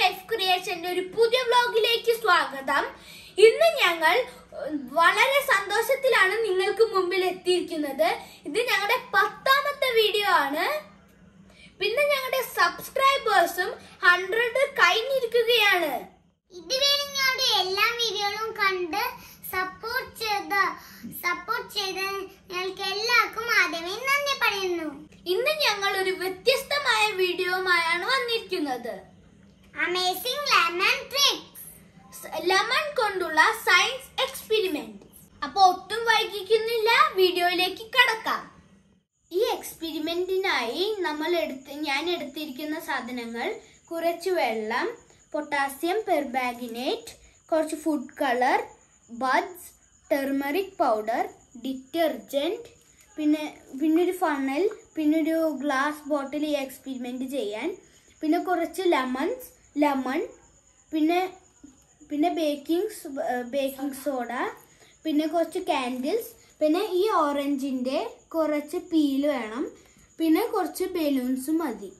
life ക്രിയേഷന്റെ ഒരു പുതിയ വ്ലോഗിലേക്ക് സ്വാഗതം ഇന്ന് ഞങ്ങൾ ഏഹ്, വളരെ സന്തോഷത്തിലാണ് നിങ്ങൾക്ക് മുമ്പിൽ എത്തിയിരിക്കുന്നത് ഇത് ഞങ്ങളുടെ പത്താമത്തെ വീഡിയോ ആണ് പിന്നെ ഞങ്ങളുടെ സബ്സ്ക്രൈബേഴ്സും ഹൺഡ്രഡ് കഴിഞ്ഞിരിക്കുകയാണ് ഇതുവരെ ഞങ്ങളുടെ എല്ലാ വീഡിയോകളും കണ്ട് സപ്പോർട്ട് ചെയ്ത സപ്പോർട്ട് ചെയ്ത ഞങ്ങൾക്ക് എല്ലാവർക്കും ആദ്യമേ നന്ദി പറയുന്നു ഇന്ന് ഞങ്ങൾ ഒരു വ്യത്യസ്തമായ വീഡിയോയുമായാണ് വന്നിരിക്കുന്നത് അമേസിംഗ് ലെമൺ ട്രിക്സ് ലെമൺ കൊണ്ടുള്ള സയൻസ് എക്സ്പെരിമെന്റ് അപ്പൊ ഒട്ടും വൈകിക്കുന്നില്ല വീഡിയോയിലേക്ക് കടക്കാം ഈ എക്സ്പെരിമെന്റിനായി നമ്മൾ എടുത്ത് ഞാൻ എടുത്തിരിക്കുന്ന സാധനങ്ങൾ കുറച്ച് വെള്ളം പൊട്ടാസ്യം പെർബാഗിനേറ്റ് കുറച്ച് food colour buds turmeric powder detergent പിന്നെ പിന്നെ ഒരു ഫണൽ പിന്നെ ഒരു ഗ്ലാസ് ബോട്ടിൽ ഈ എക്സ്പെരിമെന്റ് ചെയ്യാൻ പിന്നെ കുറച്ച് ലെമൺസ് ലെമൺ പിന്നെ പിന്നെ ബേക്കിംഗ് ബേക്കിംഗ് സോഡ പിന്നെ കുറച്ച് കാൻഡിൽസ് പിന്നെ ഈ ഓറഞ്ചിന്റെ കുറച്ച് പീല് വേണം പിന്നെ കുറച്ച് ബലൂൺസും മതി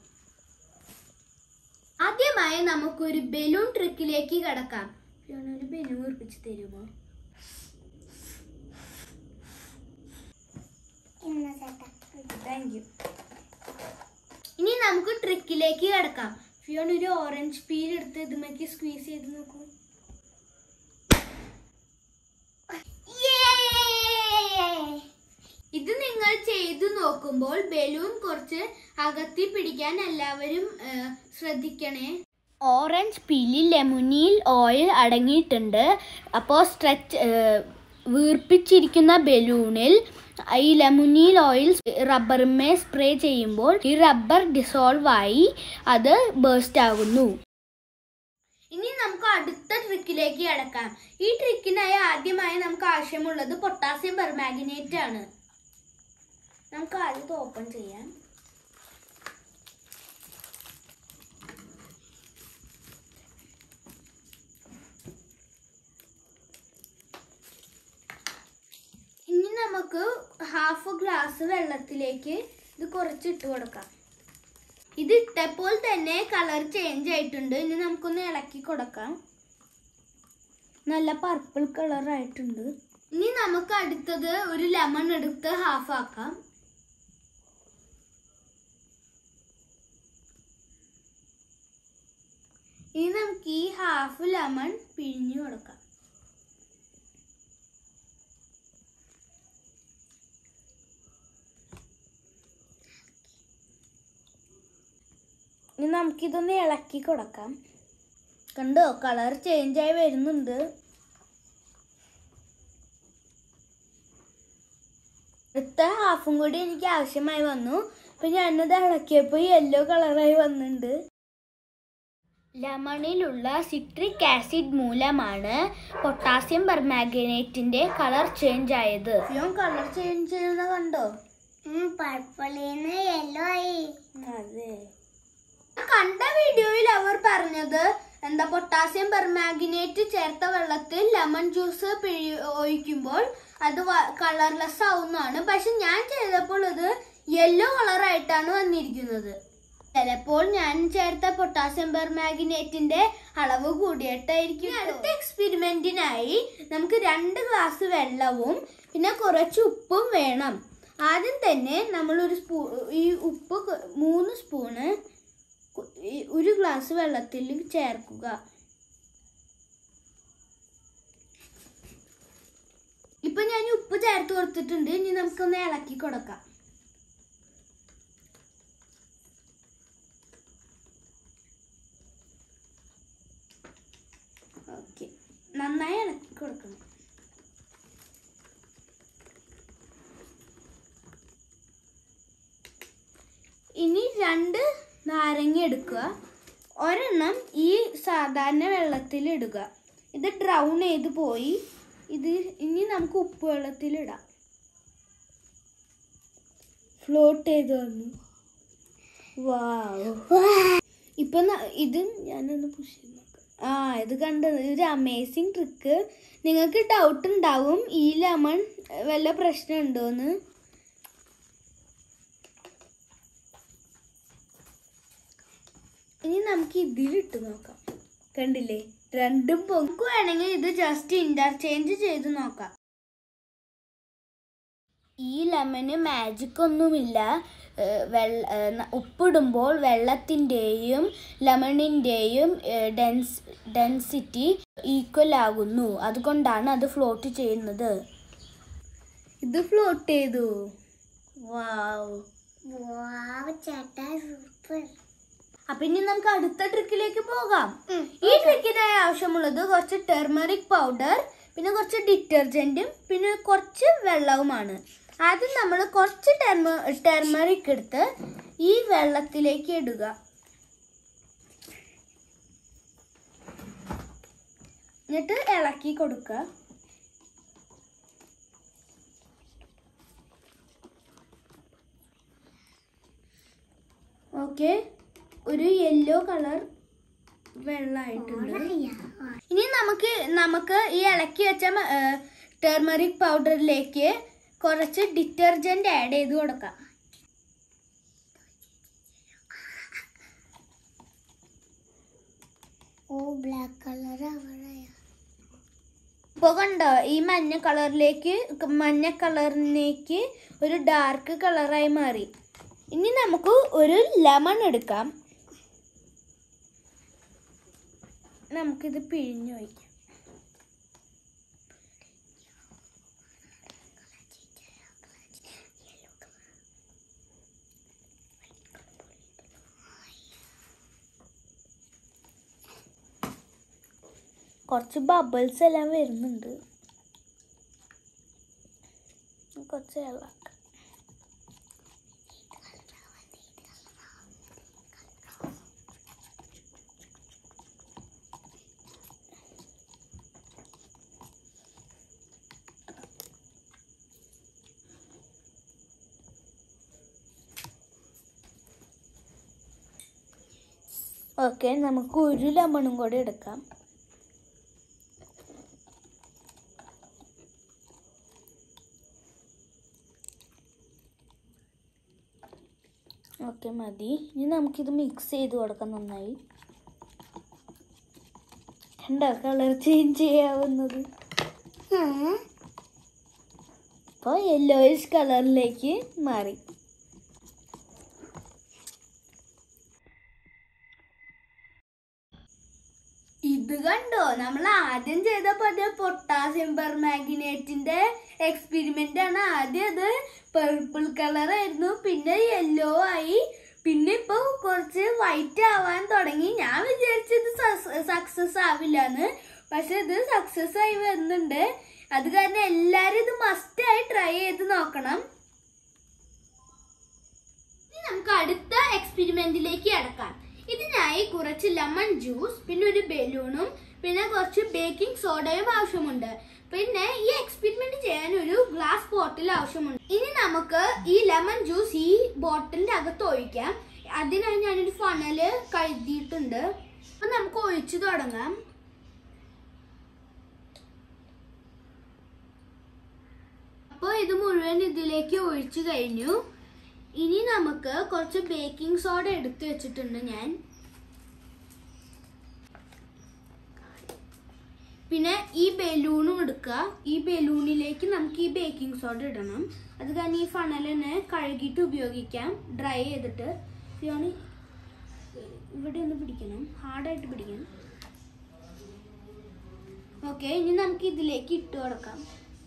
ആദ്യമായി നമുക്കൊരു ബലൂൺ ട്രിക്കിലേക്ക് കടക്കാം ഫിയോണ, ഒരു ബലൂൺ ഉറപ്പിച്ച് തരുമോ ഇന്ന് ചേട്ടാ താങ്ക് യു ഇനി നമുക്ക് ട്രിക്കിലേക്ക് കിടക്കാം ഫിയോൺ ഒരു ഓറഞ്ച് പീൽ എടുത്ത് ഇതുമേക്ക് സ്ക്വീസ് ചെയ്ത് നോക്കൂ ഇത് നിങ്ങൾ ചെയ്തു നോക്കുമ്പോൾ ബലൂൺ കുറച്ച് അകത്തി പിടിക്കാൻ എല്ലാവരും ആ, ശ്രദ്ധിക്കണേ ഓറഞ്ച് പീലിൽ ലെമുനിയിൽ ഓയിൽ അടങ്ങിയിട്ടുണ്ട് അപ്പോൾ സ്ട്രെച്ച് വീർപ്പിച്ചിരിക്കുന്ന ബലൂണിൽ ഈ ലെമുനിയിൽ ഓയിൽ റബ്ബറിന്മേ സ്പ്രേ ചെയ്യുമ്പോൾ ഈ റബ്ബർ ഡിസോൾവ് ആയി അത് ബേസ്റ്റ് ആകുന്നു ഇനി നമുക്ക് അടുത്ത ട്രിക്കിലേക്ക് കടക്കാം ഈ ട്രിക്കിനായി ആദ്യമായി നമുക്ക് ആവശ്യമുള്ളത് പൊട്ടാസ്യം പെർമാഗ്നേറ്റ് ആണ് നമുക്ക് ആദ്യം ഇത് ഓപ്പൺ ചെയ്യാം ഇനി നമുക്ക് ഹാഫ് ഗ്ലാസ് വെള്ളത്തിലേക്ക് ഇത് കുറച്ച് ഇട്ട് കൊടുക്കാം ഇത് ഇട്ടപ്പോൾ തന്നെ കളർ ചേഞ്ച് ആയിട്ടുണ്ട് ഇനി നമുക്കൊന്ന് ഇളക്കി കൊടുക്കാം നല്ല പർപ്പിൾ കളർ ആയിട്ടുണ്ട് ഇനി നമുക്ക് അടുത്തത് ഒരു ലെമൺ എടുത്ത് ഹാഫ് ആക്കാം ഇനി നമുക്ക് ഈ ഹാഫ് ലെമൺ പിഴിഞ്ഞു കൊടുക്കാം ഇനി നമുക്കിതൊന്ന് ഇളക്കി കൊടുക്കാം കണ്ടോ കളർ ചേഞ്ച് ആയി വരുന്നുണ്ട് അടുത്ത ഹാഫും കൂടി എനിക്ക് ആവശ്യമായി വന്നു അപ്പൊ ഞാനത് ഇളക്കിയപ്പോൾ യെല്ലോ കളറായി വന്നിട്ടുണ്ട് ലെമണിലുള്ള സിട്രിക് ആസിഡ് മൂലമാണ് പൊട്ടാസ്യം പെർമാഗ്നേറ്റിന്റെ കളർ ചേഞ്ച് ആയത് കളർ ചേഞ്ച് ചെയ്യുന്ന കണ്ടോ പർപ്പിളിന്ന് യെല്ലോ ആയി അതെ കണ്ട വീഡിയോയിൽ അവർ പറഞ്ഞത് എന്താ പൊട്ടാസ്യം പെർമാഗ്നേറ്റ് ചേർത്ത വെള്ളത്തിൽ ലെമൺ ജ്യൂസ് പിഴി ഒഴിക്കുമ്പോൾ അത് കളർലെസ് ആവുന്നതാണ് പക്ഷെ ഞാൻ ചെയ്തപ്പോൾ ഇത് യെല്ലോ കളർ ആയിട്ടാണ് വന്നിരിക്കുന്നത് ചിലപ്പോൾ ഞാൻ ചേർത്ത പൊട്ടാസ്യം പെർമാഗ്നേറ്റിന്റെ അളവ് കൂടിയിട്ടായിരിക്കും അടുത്ത എക്സ്പെരിമെന്റിനായി നമുക്ക് രണ്ട് ഗ്ലാസ് വെള്ളവും പിന്നെ കുറച്ച് ഉപ്പും വേണം ആദ്യം തന്നെ നമ്മൾ ഒരു സ്പൂ ഈ ഉപ്പ് കൊ- മൂന്ന് സ്പൂണ് കു- ഈ ഒരു ഗ്ലാസ് വെള്ളത്തിൽ ചേർക്കുക ഇപ്പൊ ഞാൻ ഉപ്പ് ചേർത്ത് കൊടുത്തിട്ടുണ്ട് ഇനി നമുക്കൊന്ന് ഇളക്കി കൊടുക്കാം ഓക്കെ നന്നായി ഇളക്കി കൊടുക്കണം ഇനി രണ്ട് നാരങ്ങ എടുക്കുക ഒരെണ്ണം ഈ സാധാരണ വെള്ളത്തിൽ ഇടുക ഇത് ഡ്രൗൺ ചെയ്ത് പോയി ഇത് ഇനി നമുക്ക് ഉപ്പ് വെള്ളത്തിൽ ഇടാം ഫ്ലോട്ട് ചെയ്ത് വന്നു വാവ് ഇപ്പൊ ന- ഇത് ഞാനൊന്ന് പുഷ് ചെയ്ത് നോക്കാം ആ ഇത് കണ്ടത് ഒരു അമേസിങ് ട്രിക്ക് നിങ്ങൾക്ക് ഡൗട്ട് ഉണ്ടാവും ഈ ലെമൺ വല്ല പ്രശ്നം ഉണ്ടോന്ന് ഇനി നമുക്ക് ഇതിലിട്ട് നോക്കാം കണ്ടില്ലേ രണ്ടും പൊങ്ക് വേണമെങ്കിൽ ഇത് ജസ്റ്റ് ഇന്റർചേഞ്ച് ചെയ്ത് നോക്കാം ഈ ലെമന് മാജിക് ഒന്നുമില്ല ഏഹ് വെള്ള ഏഹ് ന- ഉപ്പിടുമ്പോൾ വെള്ളത്തിൻ്റെയും ലെമണിൻ്റെയും ഡെൻസ് ഡെൻസിറ്റി ഈക്വൽ ആകുന്നു അതുകൊണ്ടാണ് അത് ഫ്ലോട്ട് ചെയ്യുന്നത് ഇത് ഫ്ലോട്ട് ചെയ്തു വാവ് വാവ് ചേട്ടാ സൂപ്പർ അപ്പൊ ഇനി നമുക്ക് അടുത്ത ട്രിക്കിലേക്ക് പോകാം ഈ ട്രിക്കിനായി ആവശ്യമുള്ളത് കുറച്ച് ടെർമറിക് പൗഡർ പിന്നെ കുറച്ച് ഡിറ്റർജന്റും പിന്നെ കുറച്ച് വെള്ളവുമാണ് ആദ്യം നമ്മൾ കുറച്ച് ടെർമ ടെർമറിക് എടുത്ത് ഈ വെള്ളത്തിലേക്ക് ഇടുക എന്നിട്ട് ഇളക്കി കൊടുക്കുക ഓക്കെ ഒരു യെല്ലോ കളർ വെള്ളമായിട്ടുണ്ട് ഇനി നമുക്ക് നമുക്ക് ഈ ഇളക്കി വെച്ച ടെർമറിക് പൗഡറിലേക്ക് കുറച്ച് ഡിറ്റർജന്റ് ആഡ് ചെയ്ത് കൊടുക്കാം ഓ ബ്ലാക്ക് കളർ അവിടെ ഇപ്പോൾ കണ്ടോ ഈ മഞ്ഞ കളറിലേക്ക് മഞ്ഞ കളറിലേക്ക് ഒരു ഡാർക്ക് കളറായി മാറി ഇനി നമുക്ക് ഒരു ലെമൺ എടുക്കാം നമുക്കിത് പിഴിഞ്ഞു വയ്ക്കാം കുറച്ച് ബബിൾസ് എല്ലാം വരുന്നുണ്ട് കുറച്ച് വെള്ളം ഓക്കെ നമുക്ക് ഒരു ലെമണും കൂടെ എടുക്കാം ഓക്കെ മതി ഇനി നമുക്കിത് മിക്സ് ചെയ്ത് കൊടുക്കാം നന്നായി എന്താ കളർ ചേഞ്ച് ചെയ്യാവുന്നത് അപ്പോൾ യെല്ലോയിഷ് കളറിലേക്ക് മാറി ഇത് കണ്ടോ നമ്മൾ ആദ്യം ചെയ്ത പോലെ പൊട്ടാസ്യം പെർമാഗ്നേറ്റിന്റെ എക്സ്പെരിമെന്റ് ആണ് ആദ്യം അത് പർപ്പിൾ കളർ ആയിരുന്നു പിന്നെ യെല്ലോ ആയി പിന്നെ ഇപ്പൊ കുറച്ച് വൈറ്റ് ആവാൻ തുടങ്ങി ഞാൻ വിചാരിച്ചത് സക്സസ് ആവില്ലാന്ന് പക്ഷെ ഇത് സക്സസ് ആയി വരുന്നുണ്ട് അത് കാരണം എല്ലാരും ഇത് മസ്റ്റ് ആയി ട്രൈ ചെയ്ത് നോക്കണം ഇനി നമുക്ക് അടുത്ത എക്സ്പെരിമെന്റിലേക്ക് കടക്കാം ഇതിനായി കുറച്ച് ലെമൺ ജ്യൂസ് പിന്നെ ഒരു ബലൂണും പിന്നെ കുറച്ച് ബേക്കിംഗ് സോഡയും ആവശ്യമുണ്ട് പിന്നെ ഈ എക്സ്പെരിമെന്റ് ചെയ്യാൻ ഒരു ഗ്ലാസ് ബോട്ടിൽ ആവശ്യമുണ്ട് ഇനി നമുക്ക് ഈ ലെമൺ ജ്യൂസ് ഈ ബോട്ടിലിന്റെ അകത്ത് ഒഴിക്കാം അതിനായി ഞാനൊരു ഫണല് കഴുതിയിട്ടുണ്ട് അപ്പൊ നമുക്ക് ഒഴിച്ചു തുടങ്ങാം അപ്പോൾ ഇത് മുഴുവൻ ഇതിലേക്ക് ഒഴിച്ചു കഴിഞ്ഞു ഇനി നമുക്ക് കുറച്ച് ബേക്കിംഗ് സോഡ എടുത്തു വെച്ചിട്ടുണ്ട് ഞാൻ പിന്നെ ഈ ബലൂണും എടുക്കുക ഈ ബലൂണിലേക്ക് നമുക്ക് ഈ ബേക്കിംഗ് സോഡ ഇടണം അത് കാരണം ഈ ഫണൽ തന്നെ കഴുകിയിട്ട് ഉപയോഗിക്കാം ഡ്രൈ ചെയ്തിട്ട് ഇതാണ് ഇവിടെ ഒന്ന് പിടിക്കണം ഹാർഡായിട്ട് പിടിക്കണം ഓക്കെ ഇനി നമുക്ക് ഇതിലേക്ക് ഇട്ട് കൊടുക്കാം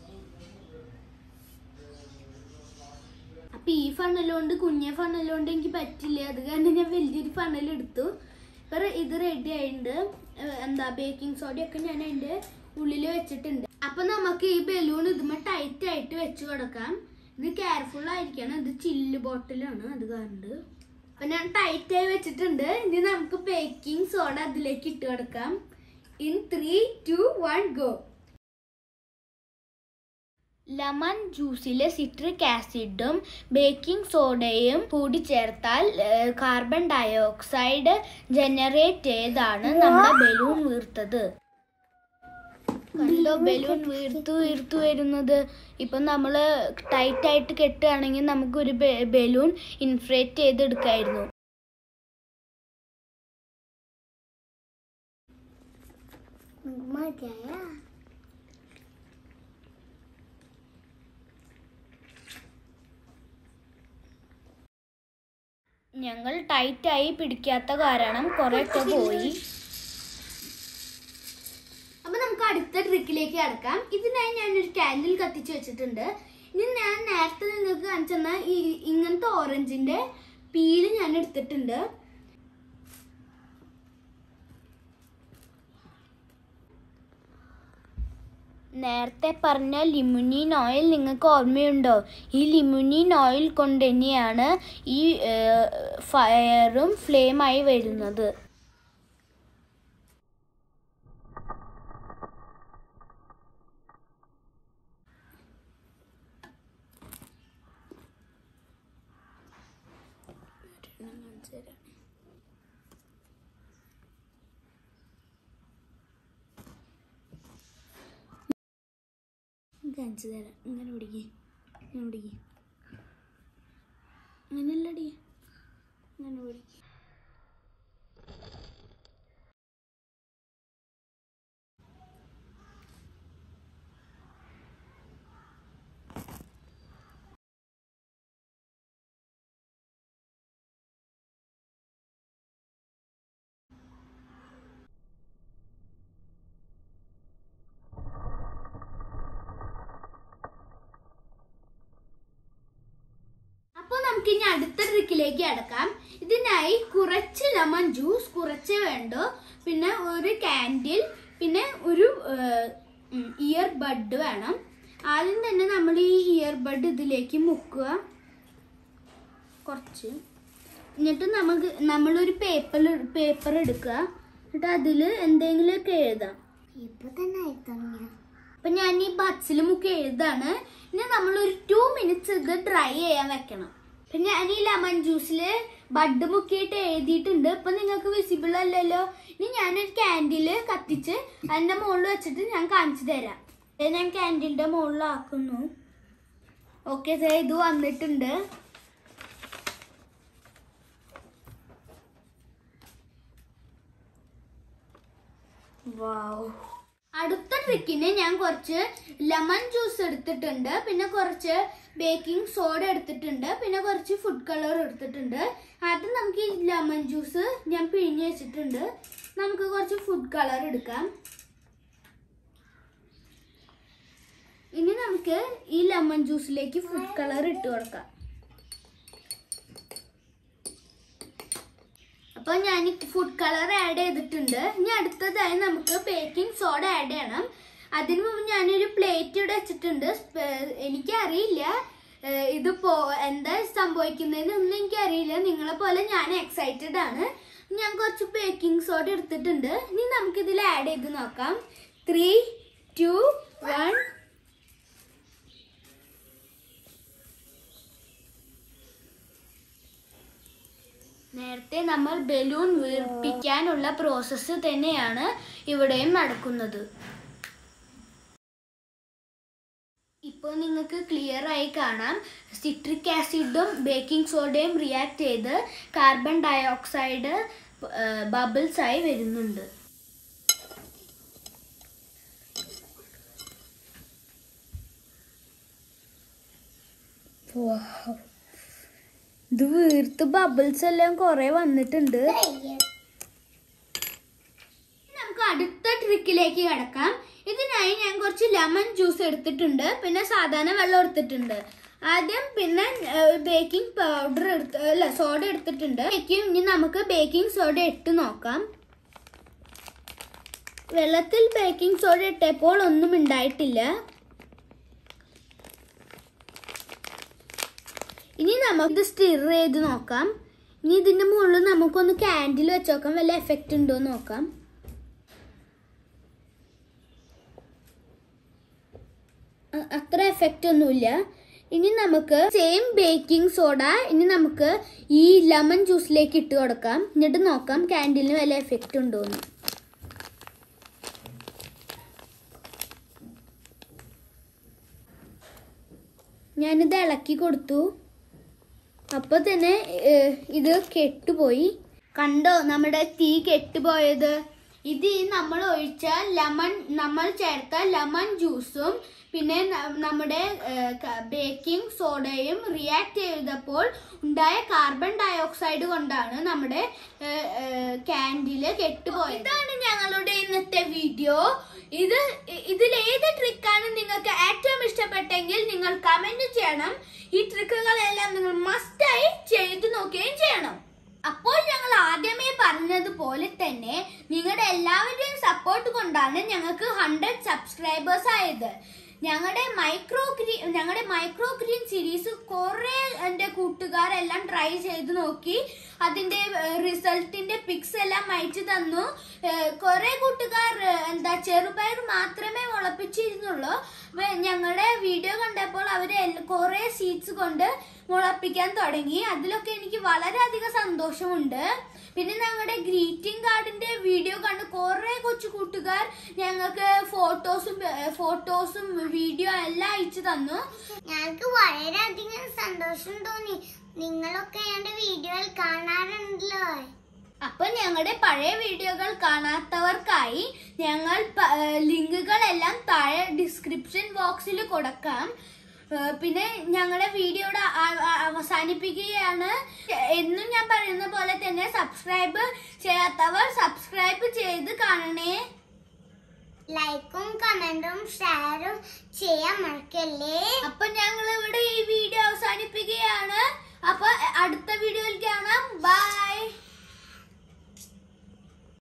അപ്പൊ ഈ ഫണലുകൊണ്ട് കുഞ്ഞ ഫണലുകൊണ്ട് എനിക്ക് പറ്റില്ല അത് കാരണം ഞാൻ വലിയൊരു ഫണൽ എടുത്തു ഇപ്പൊ ഇത് റെഡി ആയിട്ടുണ്ട് ഏഹ് എന്താ ബേക്കിംഗ് സോഡയൊക്കെ ഞാൻ അതിന്റെ ഉള്ളിൽ വെച്ചിട്ടുണ്ട് അപ്പൊ നമുക്ക് ഈ ബലൂൺ ഇതുമ്മ ടൈറ്റ് ആയിട്ട് വെച്ച് കൊടുക്കാം ഇത് കെയർഫുൾ ആയിരിക്കണം ഇത് ചില്ല് ബോട്ടിലാണ് അത് കാരണം അപ്പൊ ഞാൻ ടൈറ്റ് ആയി വെച്ചിട്ടുണ്ട് ഇനി നമുക്ക് ബേക്കിംഗ് സോഡ അതിലേക്ക് ഇട്ട് കൊടുക്കാം in three two one go lemon ജ്യൂസിലെ സിട്രിക് ആസിഡും ബേക്കിംഗ് സോഡയും കൂടി ചേർത്താൽ ഏഹ്, കാർബൺ ഡയോക്സൈഡ് ജനറേറ്റ് ചെയ്താണ് നമ്മുടെ ബലൂൺ വീർത്തത് കണ്ടോ ബലൂൺ വീർത്തു വീർത്തു വരുന്നത് ഇപ്പം നമ്മൾ ടൈറ്റ് ആയിട്ട് കെട്ടുകയാണെങ്കിൽ നമുക്കൊരു ബലൂൺ ഇൻഫ്ലേറ്റ് ചെയ്തെടുക്കായിരുന്നു മതിയായ ഞങ്ങൾ ടൈറ്റായി പിടിക്കാത്ത കാരണം കുറെയൊക്കെ പോയി അപ്പൊ നമുക്ക് അടുത്ത ട്രിക്കിലേക്ക് കടക്കാം ഇതിനായി ഞാനൊരു കാൻഡിൽ കത്തിച്ച് വെച്ചിട്ടുണ്ട് ഇനി ഞാൻ നേരത്തെ നിങ്ങൾക്ക് കാണിച്ചെന്ന ഈ ഇങ്ങനത്തെ ഓറഞ്ചിന്റെ പീല് ഞാൻ എടുത്തിട്ടുണ്ട് നേരത്തെ പറഞ്ഞ ലിമുനിൻ ഓയിൽ നിങ്ങൾക്ക് ഓർമ്മയുണ്ടോ ഈ ലിമുനിൻ ഓയിൽ കൊണ്ട് തന്നെയാണ് ഈ ഫയറും ഫ്ലെയിമായി വരുന്നത് കാണിച്ചു തരാം ഇങ്ങനെ പിടിക്കേ ഇങ്ങനെ പിടിക്കേ അങ്ങനെയല്ലടി ഇങ്ങനെ പിടിക്കേ അപ്പോൾ നമുക്ക് ഇനി അടുത്ത ട്രിക്കിലേക്ക് അടക്കാം ഇതിനായി കുറച്ച് ലെമൺ ജ്യൂസ് കുറച്ച് വേണ്ടോ പിന്നെ ഒരു കാൻഡിൽ പിന്നെ ഒരു ഇയർ ബഡ് വേണം ആദ്യം തന്നെ നമ്മൾ ഈ ഇയർ ബഡ് ഇതിലേക്ക് മുക്കുക കുറച്ച് എന്നിട്ട് നമുക്ക് നമ്മളൊരു പേപ്പർ പേപ്പർ എടുക്കുക എന്നിട്ട് അതിൽ എന്തെങ്കിലുമൊക്കെ എഴുതാം ഇപ്പൊ തന്നെ ആയി തുടങ്ങിയ അപ്പൊ ഞാൻ ഈ ബഡ്സിൽ മുക്കി എഴുതാണ് ഇനി നമ്മൾ ഒരു ടു മിനിറ്റ്സ് ഇത് ഡ്രൈ ചെയ്യാൻ വെക്കണം അപ്പൊ ഞാൻ ഈ ലെമൺ ജ്യൂസിൽ ബഡ് മുക്കിയിട്ട് എഴുതിയിട്ടുണ്ട് ഇപ്പൊ നിങ്ങൾക്ക് വിസിബിൾ അല്ലല്ലോ ഇനി ഞാനൊരു ക്യാൻഡില് കത്തിച്ച് അതിന്റെ മുകളിൽ വെച്ചിട്ട് ഞാൻ കാണിച്ചു തരാം ഇത് ഞാൻ ക്യാൻഡിലിന്റെ മുകളിലാക്കുന്നു ഓക്കെ ഇത് വന്നിട്ടുണ്ട് വാവ് അടുത്ത ട്രിക്കിന് ഞാൻ കുറച്ച് ലെമൺ ജ്യൂസ് എടുത്തിട്ടുണ്ട് പിന്നെ കുറച്ച് ബേക്കിംഗ് സോഡ എടുത്തിട്ടുണ്ട് പിന്നെ കുറച്ച് ഫുഡ് കളർ എടുത്തിട്ടുണ്ട് ആദ്യം നമുക്ക് ഈ ലെമൺ ജ്യൂസ് ഞാൻ പിഴിഞ്ഞ് വെച്ചിട്ടുണ്ട് നമുക്ക് കുറച്ച് ഫുഡ് കളർ എടുക്കാം ഇനി നമുക്ക് ഈ ലെമൺ ജ്യൂസിലേക്ക് ഫുഡ് കളർ ഇട്ട് കൊടുക്കാം അപ്പൊ ഞാൻ ഫുഡ് കളർ ആഡ് ചെയ്തിട്ടുണ്ട് ഇനി അടുത്തതായി നമുക്ക് ബേക്കിംഗ് സോഡ ആഡ് ചെയ്യണം അതിനു മുമ്പ് ഞാനൊരു പ്ലേറ്റ് ഇവിടെ വെച്ചിട്ടുണ്ട് സ്പ- എനിക്കറിയില്ല ഏഹ് ഇത് പോ എന്താ സംഭവിക്കുന്നതെന്നൊന്നും എനിക്കറിയില്ല നിങ്ങളെ പോലെ ഞാൻ എക്സൈറ്റഡ് ആണ് ഞാൻ കുറച്ച് ബേക്കിംഗ് സോഡ എടുത്തിട്ടുണ്ട് ഇനി നമുക്ക് ഇതിൽ ആഡ് ചെയ്ത് നോക്കാം ത്രീ ടു വൺ നേരത്തെ നമ്മൾ ബലൂൺ വീർപ്പിക്കാനുള്ള പ്രോസസ്സ് തന്നെയാണ് ഇവിടെയും നടക്കുന്നത് ഇപ്പോൾ നിങ്ങൾക്ക് ക്ലിയർ ആയി കാണാം സിട്രിക് ആസിഡും ബേക്കിംഗ് സോഡയും റിയാക്ട് ചെയ്ത് കാർബൺ ഡയോക്സൈഡ് ബബിൾസ് ആയി വരുന്നുണ്ട് ഇത് വീർത്ത് ബബിൾസ് എല്ലാം കുറെ വന്നിട്ടുണ്ട് നമുക്ക് അടുത്ത ട്രിക്കിലേക്ക് കിടക്കാം ഇതിനായി ഞാൻ കുറച്ച് ലെമൺ ജ്യൂസ് എടുത്തിട്ടുണ്ട് പിന്നെ സാധാരണ വെള്ളം എടുത്തിട്ടുണ്ട് ആദ്യം പിന്നെ ബേക്കിംഗ് പൗഡർ എടുത്ത് അല്ല സോഡ എടുത്തിട്ടുണ്ട് ബേക്കിംഗ് ഇനി നമുക്ക് ബേക്കിംഗ് സോഡ ഇട്ട് നോക്കാം വെള്ളത്തിൽ ബേക്കിംഗ് സോഡ ഇട്ടപ്പോൾ ഒന്നും ഉണ്ടായിട്ടില്ല ഇനി നമുക്ക് ഇത് സ്റ്റിർ ചെയ്ത് നോക്കാം ഇനി ഇതിന്റെ മുകളിൽ നമുക്കൊന്ന് കാൻഡിൽ വെച്ച് നോക്കാം വല്ല എഫക്റ്റ് ഉണ്ടോ എന്ന് നോക്കാം അ- അത്ര എഫക്റ്റ് ഒന്നുമില്ല ഇനി നമുക്ക് സെയിം ബേക്കിംഗ് സോഡ ഇനി നമുക്ക് ഈ ലെമൺ ജ്യൂസിലേക്ക് ഇട്ട് കൊടുക്കാം എന്നിട്ട് നോക്കാം കാൻഡിലിന് വല്ല എഫക്റ്റ് ഉണ്ടോ എന്ന് ഞാനിത് ഇളക്കി കൊടുത്തു അപ്പൊ തന്നെ ഏഹ്, ഇത് കെട്ടുപോയി കണ്ടോ നമ്മുടെ തീ കെട്ടുപോയത് ഇത് ഈ നമ്മൾ ഒഴിച്ച ലെമൺ നമ്മൾ ചേർത്ത ലെമൺ ജ്യൂസും പിന്നെ ന- നമ്മുടെ ബേക്കിംഗ് സോഡയും റിയാക്ട് ചെയ്തപ്പോൾ ഉണ്ടായ കാർബൺ ഡയോക്സൈഡ് കൊണ്ടാണ് നമ്മുടെ ക്യാൻഡില് കെട്ടുപോയത് ഇതാണ് ഞങ്ങളുടെ ഇന്നത്തെ വീഡിയോ ഇത് ഇതിൽ ഏത് ട്രിക്കാണ് നിങ്ങൾക്ക് ഏറ്റവും ഇഷ്ടപ്പെട്ടെങ്കിൽ നിങ്ങൾ കമന്റ് ചെയ്യണം ഈ ട്രിക്കുകളെല്ലാം നിങ്ങൾ മസ്റ്റായി ചെയ്തു നോക്കുകയും ചെയ്യണം അപ്പോൾ ഞങ്ങൾ ആദ്യമേ പറഞ്ഞതുപോലെ തന്നെ നിങ്ങളുടെ എല്ലാവരുടെയും സപ്പോർട്ട് കൊണ്ടാണ് ഞങ്ങൾക്ക് ഹൺഡ്രഡ് സബ്സ്ക്രൈബേഴ്സ് ആയത് ഞങ്ങളുടെ മൈക്രോ ഗ്രീൻ ഞങ്ങളുടെ മൈക്രോ ഗ്രീൻ സീരീസ് കുറെ എൻ്റെ കൂട്ടുകാരെല്ലാം ട്രൈ ചെയ്ത് നോക്കി അതിന്റെ റിസൾട്ടിന്റെ പിക്സ് എല്ലാം അയച്ചു തന്നു കുറെ കൂട്ടുകാർ ഏഹ്, എന്താ ചെറുപയർ മാത്രമേ മുളപ്പിച്ചിരുന്നുള്ളൂ അപ്പൊ ഞങ്ങളുടെ വീഡിയോ കണ്ടപ്പോൾ അവര് കുറെ സീഡ്സ് കൊണ്ട് മുളപ്പിക്കാൻ തുടങ്ങി അതിലൊക്കെ എനിക്ക് വളരെയധികം സന്തോഷമുണ്ട് പിന്നെ ഞങ്ങളുടെ ഗ്രീറ്റിംഗ് കാർഡിന്റെ വീഡിയോ കണ്ട് കുറെ കൊച്ചു കൂട്ടുകാർ ഞങ്ങൾക്ക് ഫോട്ടോസും ഫോട്ടോസും വീഡിയോ എല്ലാം അയച്ചു തന്നു ഞങ്ങൾക്ക് വളരെയധികം സന്തോഷം തോന്നി നിങ്ങളൊക്കെ എന്റെ വീഡിയോയിൽ കാണാറുണ്ടല്ലോ അപ്പൊ ഞങ്ങളുടെ പഴയ വീഡിയോകൾ കാണാത്തവർക്കായി ഞങ്ങൾ പ- ഏഹ് ലിങ്കുകളെല്ലാം താഴെ ഡിസ്ക്രിപ്ഷൻ ബോക്സിൽ കൊടുക്കാം ഏഹ് പിന്നെ ഞങ്ങളുടെ വീഡിയോയുടെ ആ- ആ- അവസാനിപ്പിക്കുകയാണ് എന്നും ഞാൻ പറയുന്ന പോലെ തന്നെ സബ്സ്ക്രൈബ് ചെയ്യാത്തവർ സബ്സ്ക്രൈബ് ചെയ്ത് കാണണേ ലൈക്കും കമന്റും ഷെയറും ചെയ്യാൻ മറക്കല്ലേ അപ്പൊ ഞങ്ങൾ ഇവിടെ ഈ വീഡിയോ അവസാനിപ്പിക്കുകയാണ് അപ്പൊ അടുത്ത വീഡിയോയിൽ കാണാം ബൈ